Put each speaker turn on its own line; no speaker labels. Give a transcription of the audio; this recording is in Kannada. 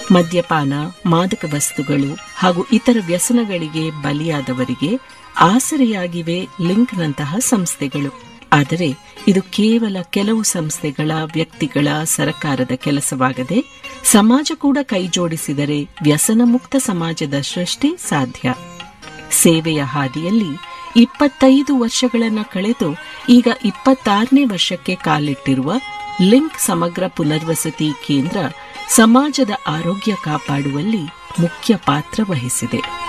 ಮದ್ಯಪಾನ ಮಾದಕ ವಸ್ತುಗಳು ಹಾಗೂ ಇತರ ವ್ಯಸನಗಳಿಗೆ ಬಲಿಯಾದವರಿಗೆ ಆಸರೆಯಾಗಿವೆ ಲಿಂಕ್ನಂತಹ ಸಂಸ್ಥೆಗಳು ಆದರೆ ಇದು ಕೇವಲ ಕೆಲವು ಸಂಸ್ಥೆಗಳ ವ್ಯಕ್ತಿಗಳ ಸರಕಾರದ ಕೆಲಸವಾಗದೆ ಸಮಾಜ ಕೂಡ ಕೈಜೋಡಿಸಿದರೆ ವ್ಯಸನ ಮುಕ್ತ ಸಮಾಜದ ಸೃಷ್ಟಿ ಸಾಧ್ಯ ಸೇವೆಯ ಹಾದಿಯಲ್ಲಿ ಇಪ್ಪತ್ತೈದು ವರ್ಷಗಳನ್ನ ಕಳೆದು ಈಗ ಇಪ್ಪತ್ತಾರನೇ ವರ್ಷಕ್ಕೆ ಕಾಲಿಟ್ಟಿರುವ ಲಿಂಕ್ ಸಮಗ್ರ ಪುನರ್ವಸತಿ ಕೇಂದ್ರ ಸಮಾಜದ ಆರೋಗ್ಯ ಕಾಪಾಡುವಲ್ಲಿ ಮುಖ್ಯ ಪಾತ್ರ ವಹಿಸಿದೆ